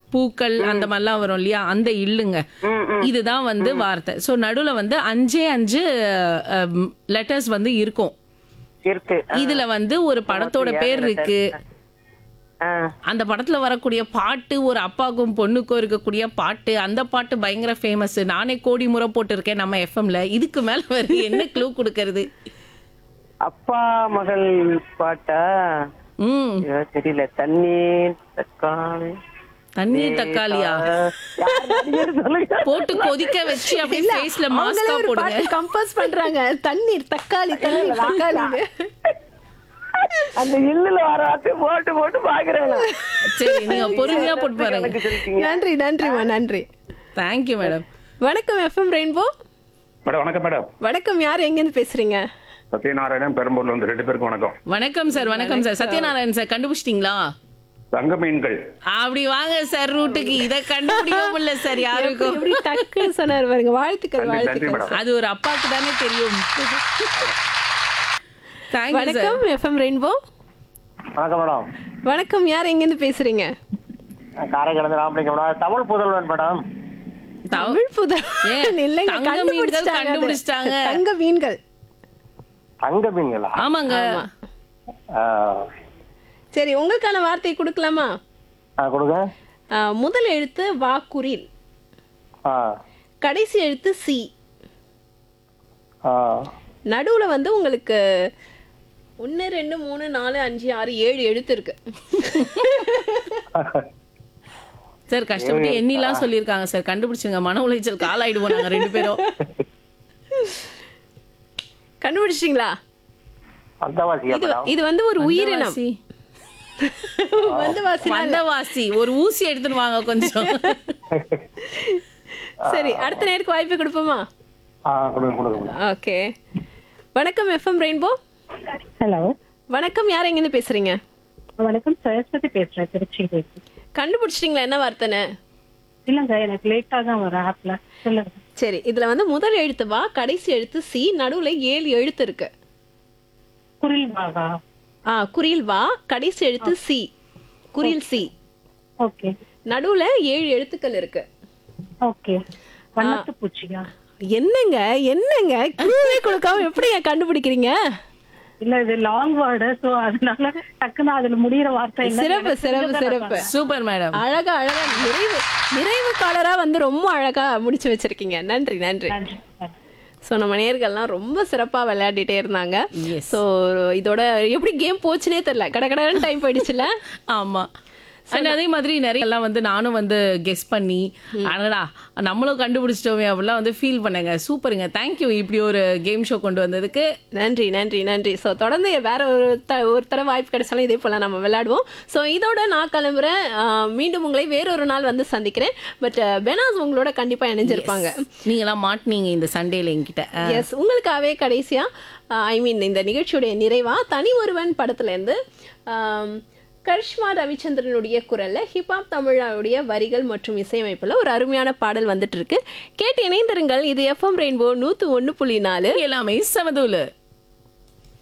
பூக்கள் அந்த மாதிரிலாம் வரும் இல்லையா அந்த இல்லுங்க இதுதான் வந்து வார்த்தை சோ நடுவுல வந்து அஞ்சே அஞ்சு லெட்டர்ஸ் வந்து இருக்கும் இருக்கு இதுல வந்து ஒரு படத்தோட பேர் இருக்கு ஆ, அந்த படத்துல வரக்கூடிய பாட்டு ஒரு அப்பாவுக்கும் பொண்ணுக்கும் இருக்கக்கூடிய பாட்டு அந்த பாட்டு பயங்கர ஃபேமஸ் நானே கோடி முறை போட்டிருக்கேன் நம்ம எஃப்எம்ல இதுக்கு மேல வேற என்ன க்ளூ கொடுக்கறது அப்பா மகள் பாட்டா ம் ஐயோ, தெரியல தண்ணீர் தக்காளி தண்ணி தக்காளியா யார் நடிகர் சொல்லுங்க போட்டு கொதிக்க வச்சு அப்படியே ஃபேஸ்ல அவங்களே மாஸ்கா ஒரு போடுங்க பாட்டு கம்போஸ் பண்றாங்க தண்ணீர் தக்காளி தண்ணீர் தக்காளி அந்த இல்லுல வர வார்த்தை போட்டு போட்டு பாக்குறேன் நான். சரி நீங்க பொறுமையா போட்டு பாருங்க எனக்கு சொல்லிட்டீங்க நன்றி நன்றிமா நன்றி தேங்க்யூ மேடம் வணக்கம் எஃப்எம் ரெயின்போ மேடம் வணக்கம் மேடம் வணக்கம் யார் எங்கேருந்து பேசுறீங்க சத்யநாராயணன் பெரம்பூர்ல இருந்து ரெண்டு பேருக்கும் வணக்கம் வணக்கம் சார் வணக்கம் சார் சத்யநாராயண் சார் கண்டுபிடிச்சிட்டீங்களா தங்க மீன்கள் அப்படி வாங்க சார் ரூட்டுக்கு இத கண்டுபிடிக்க முடியல சார் யாருக்கும் எப்படி டக்குன்னு சொன்னார் பாருங்க வாழ்த்துக்கள் நன்றி நன்றி வாழ்த்துக்கள் மேடம் அது ஒரு அப்பாக்கு தானே தெரியும் தேங்க்யூ சார் வணக்கம் எஃப்எம் ரெயின்போ வணக்கம் மேடம் வணக்கம் யார் எங்கேருந்து பேசுறீங்க காரைக்கிழந்து ராமலிங்கம் மேடம் தமிழ் புதல்வன் மேடம் தமிழ் புதல் ஏன், இல்லைங்க தங்க மீன்கள் கண்டுபிடிச்சிட்டாங்க அது. கண்டுபிடிச்சிட்டாங்க. தங்க மீன்கள் தங்க மீன்களா ஆமாங்க ஆ, சரி உங்களுக்கான வார்த்தை கொடுக்கலாமா ஆ, கொடுங்க ஆ, முதல் எழுத்து வா குரில் ஆ, கடைசி எழுத்து சி ஆ. நடுவுல வந்து உங்களுக்கு ஒன்று ரெண்டு மூணு நாலு அஞ்சு ஆறு ஏழு எழுத்து இருக்கு சார் கஷ்டப்பட்டு எண்ணிலாம் சொல்லியிருக்காங்க சார் கண்டுபிடிச்சுங்க மன உளைச்சல் காலாயிடுவோம் நாங்க ரெண்டு பேரும் கண்டுபிடிச்சிங்களா வந்தவாசியா இது மேடம் இது வந்து ஒரு உயிரினம் வந்தவாசி. வந்து வாசி வந்தவாசி ஒரு ஊசி எடுத்துட்டு வாங்க கொஞ்சம் சரி அடுத்த நேருக்கு வாய்ப்பு கொடுப்போமா ஆ கொடுங்க கொடுங்க ஓகே வணக்கம் எஃப்எம் ரெயின்போ ஹலோ வணக்கம் யார் எங்கேருந்து பேசுறீங்க வணக்கம் சரஸ்வதி பேசுறேன் திருச்சியில கண்டுபிடிச்சிட்டிங்களா என்ன வார்த்தைன்னு இல்லைங்க எனக்கு லேட்டா தான் வரும் ஆப்ல சொல்லுங்க சரி இதுல வந்து முதல் எழுத்து வா கடைசி எழுத்து சி நடுவுல ஏழு எழுத்து இருக்கு குரில் பாகா ஆ குறில் வா கடைசி எழுத்து சி குறில் சி ஓகே நடுவுல ஏழு எழுத்துக்கள் இருக்கு ஓகே வண்ணத்து பூச்சியா என்னங்க என்னங்க clue-வே கொடுக்காம எப்படிங்க கண்டுபிடிக்கிறீங்க இல்ல இது லாங் வேர்டு சோ அதனால டக்குன்னு அதுல முடியிற வார்த்தை என்ன சிறப்பு சிறப்பு சிறப்பு சூப்பர் மேடம் அழகா அழகா நிறைவு நிறைவு காலரா வந்து ரொம்ப அழகா முடிச்சு வச்சிருக்கீங்க நன்றி நன்றி நன்றி. ஸோ நம்ம நேர்கள்லாம் ரொம்ப சிறப்பா விளையாடிட்டே இருந்தாங்க Yes. ஸோ இதோட எப்படி கேம் போச்சுனே தெரியல கட கடன்னு டைம் போயிடுச்சுல ஆமா அண்ட் அதே மாதிரி நிறைய எல்லாம் வந்து நானும் வந்து கெஸ் பண்ணி அடடா நம்மளும் கண்டுபிடிச்சிட்டோமே அப்படிலாம் வந்து ஃபீல் பண்ணேங்க சூப்பருங்க தேங்க்யூ இப்படி ஒரு கேம் ஷோ கொண்டு வந்ததுக்கு நன்றி நன்றி நன்றி ஸோ தொடர்ந்து வேற ஒரு த ஒரு தடவை வாய்ப்பு கிடைச்சாலும் இதே போல நம்ம விளையாடுவோம் ஸோ இதோட நான் கிளம்புறேன் ஆஹ் மீண்டும் உங்களை வேறொரு நாள் வந்து சந்திக்கிறேன் பட் பெனாஸ் உங்களோட கண்டிப்பா இணைஞ்சிருப்பாங்க நீங்களாம் மாட்டினீங்க இந்த சண்டேல என்கிட்ட அஹ், எஸ் உங்களுக்காகவே கடைசியா ஐ மீன் இந்த நிகழ்ச்சியுடைய நிறைவா தனி ஒருவன் படத்துல இருந்து ஆம், கரிஷ்மா ரவிச்சந்திரனுடைய குரல்ல ஹிப்ஹாப் தமிழாவுடைய வரிகள் மற்றும் இசையமைப்புல ஒரு அருமையான பாடல் வந்துட்டு இருக்கு கேட்டு இணைந்திருங்கள் இது எஃப்எம் ரெயின்போ நூத்து ஒண்ணு புள்ளி நாலு எல்லாமே சமதூலு